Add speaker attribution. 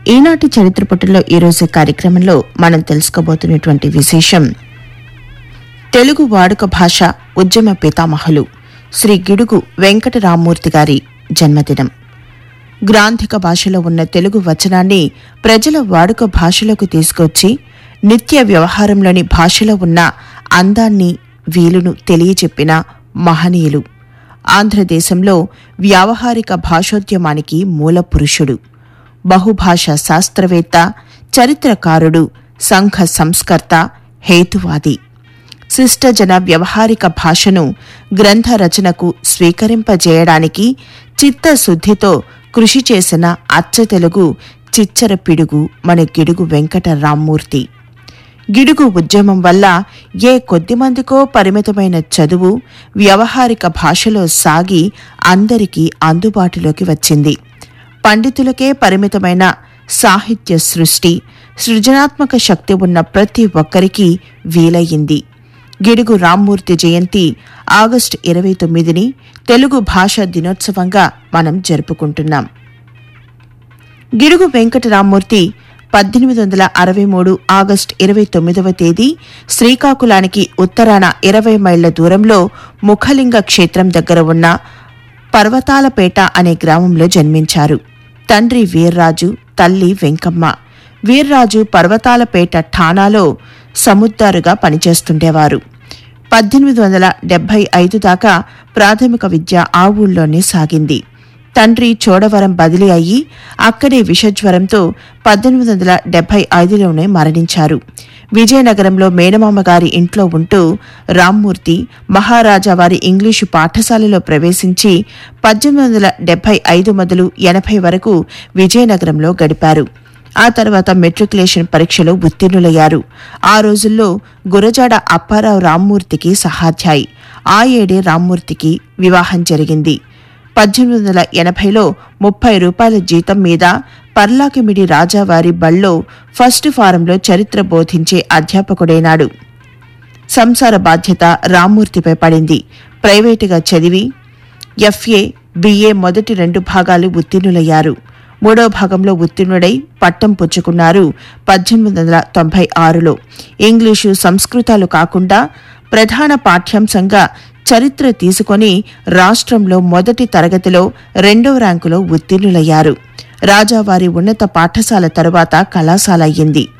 Speaker 1: ఈనాటి చరిత్ర పుటల్లో ఈరోజు కార్యక్రమంలో మనం తెలుసుకోబోతున్నటువంటి విశేషం తెలుగు వాడుక భాష ఉద్యమ పితామహులు శ్రీ గిడుగు వెంకటరామూర్తి గారి జన్మదినం గ్రాంధిక భాషలో ఉన్న తెలుగు వచనాన్ని ప్రజల వాడుక భాషలోకి తీసుకొచ్చి నిత్య వ్యవహారంలోని భాషలో ఉన్న అందాన్ని వీలును తెలియచెప్పిన మహనీయులు ఆంధ్రదేశంలో వ్యావహారిక భాషోద్యమానికి మూల పురుషుడు బహుభాషా శాస్త్రవేత్త చరిత్రకారుడు సంఘ సంస్కర్త హేతువాది శిష్టజన వ్యవహారిక భాషను గ్రంథ రచనకు స్వీకరింపజేయడానికి చిత్తశుద్ధితో కృషి చేసిన అచ్చ తెలుగు చిచ్చర పిడుగు మన గిడుగు వెంకట రామ్మూర్తి గిడుగు ఉద్యమం వల్ల ఏ కొద్దిమందికో పరిమితమైన చదువు వ్యవహారిక భాషలో సాగి అందరికీ అందుబాటులోకి వచ్చింది పండితులకే పరిమితమైన సాహిత్య సృష్టి సృజనాత్మక శక్తి ఉన్న ప్రతి ఒక్కరికి వీలయ్యింది గిడుగు రామ్మూర్తి జయంతి ఆగస్టు ఇరవై తొమ్మిదిని తెలుగు భాషా దినోత్సవంగా మనం జరుపుకుంటున్నాం గిడుగు వెంకటరామ్మూర్తి పద్దెనిమిది వందల అరవై మూడు ఆగస్టు ఇరవై తొమ్మిదవ తేదీ శ్రీకాకుళానికి ఉత్తరాన ఇరవై మైళ్ల దూరంలో ముఖలింగ క్షేత్రం దగ్గర ఉన్న పర్వతాలపేట అనే గ్రామంలో జన్మించారు తండ్రి వీర్రాజు తల్లి వెంకమ్మ వీర్రాజు పర్వతాలపేట ఠాణాలో సముద్దారుగా పనిచేస్తుండేవారు పద్దెనిమిది వందల డెబ్బై ఐదు దాకా ప్రాథమిక విద్య ఆ ఊళ్ళోనే సాగింది తండ్రి చోడవరం బదిలీ అయ్యి అక్కడే విషజ్వరంతో పద్దెనిమిది వందల డెబ్బై ఐదులోనే మరణించారు విజయనగరంలో మేనమామ గారి ఇంట్లో ఉంటూ రామ్మూర్తి మహారాజా వారి ఇంగ్లీషు పాఠశాలలో ప్రవేశించి పద్దెనిమిది వందల డెబ్బై ఐదు మొదలు ఎనభై వరకు విజయనగరంలో గడిపారు ఆ తర్వాత మెట్రికులేషన్ పరీక్షలో ఉత్తీర్ణులయ్యారు ఆ రోజుల్లో గురజాడ అప్పారావు రామ్మూర్తికి సహాధ్యాయి ఆ ఏడే రామ్మూర్తికి వివాహం జరిగింది పద్దెనిమిది వందల ఎనభైలో ముప్పై రూపాయల జీతం మీద పర్లాకిమిడి రాజావారి బళ్ళో ఫస్ట్ ఫారంలో చరిత్ర బోధించే అధ్యాపకుడైనాడు సంసార బాధ్యత రామ్మూర్తిపై పడింది ప్రైవేటుగా చదివి ఎఫ్ఏ బిఏ మొదటి రెండు భాగాలు ఉత్తీర్ణులయ్యారు మూడో భాగంలో ఉత్తీర్ణుడై పట్టం పుచ్చుకున్నారు పద్దెనిమిది వందల తొంభై ఆరులో ఇంగ్లీషు సంస్కృతాలు కాకుండా ప్రధాన పాఠ్యాంశంగా చరిత్ర తీసుకొని రాష్ట్రంలో మొదటి తరగతిలో రెండో ర్యాంకులో ఉత్తీర్ణులయ్యారు రాజావారి ఉన్నత పాఠశాల తరువాత కళాశాల అయ్యింది